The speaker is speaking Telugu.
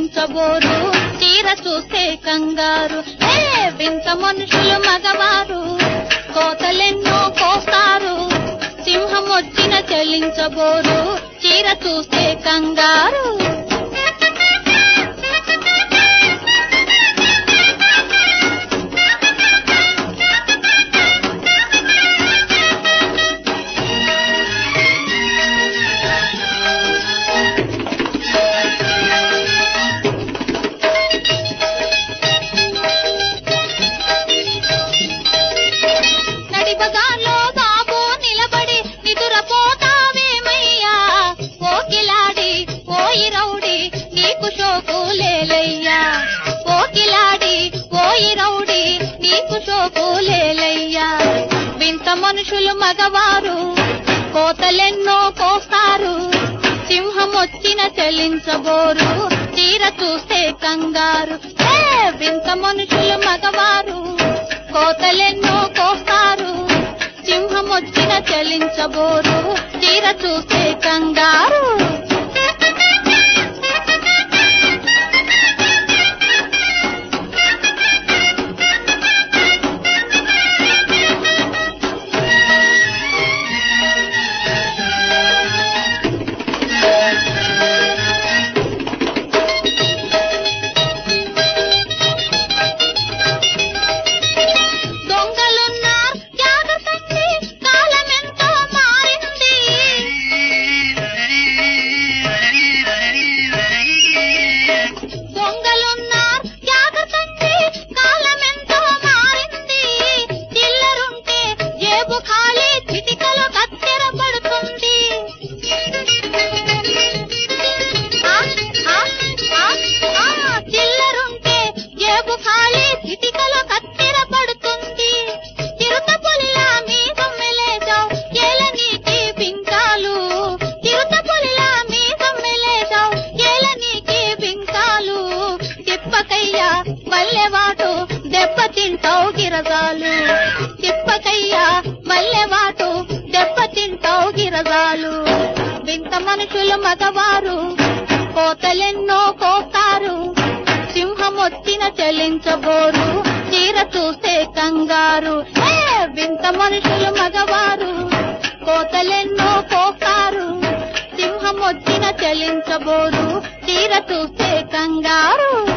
చలించబోరు చీర చూస్తే కంగారు ఏ వింత మనుషులు మగవారు కోతలెన్నో కోస్తారు సింహం వచ్చిన చలించబోరు చీర చూస్తే కంగారు నడిబజార్లో బాబు నిలబడి నిదురపోతావేమయ్యా ఓకిలాడి ఓయి రౌడి నీకు షోకు లేలయ్యా ఓకిలాడి ఓయి రౌడి నీకు షోకు లేలయ్యా వింత మనుషులు మగవారు కోతలెన్నో కోస్తారు సింహం వచ్చిన చలించబోరు చీర చూస్తే కంగారు ఏ వింత మనుషులు మగవారు కోతలెన్నో కోస్తారు సింహం వచ్చిన చలించబోరు చీర చూస్తే కంగారు దొంగలున్నారు జాగ్రత్తండి కాలమెంతో మారింది దొంగలున్నారు జాగ్రత్తండి కాలమెంతో మారింది చిల్లరుంటే జేబు ఖాళీ చిటికలో కత్తెర పడుతుంది ఆ, ఆ, ఆ, ఆ, చిల్లరుంటే జేబు ఖాళీ చిటికలో కత్తెర పడుతుంది చిరుత పులిలా మీ సొమ్మెలేసావు ఏలనీకి పింకాలు చిరుత పులిలా మీ సొమ్మెలేసావు ఏలనీకి పింకాలు తిప్పకయ్యా మల్లెవాటు దెబ్బ తింటావు గిరజాలు తిప్పకయ్యా మల్లెవాటు దెబ్బ తింటావు గిరజాలు వింత మనుషులు మగవారు కోతలెన్నో కోస్తారు సింహం వచ్చిన చలించబోరు చీర చూస్తే కంగారు ఏ వింత మనుషులు మగవారు కోతలెన్నో కోస్తారు సింహం వచ్చిన చలించబోరు చీర చూస్తే కంగారు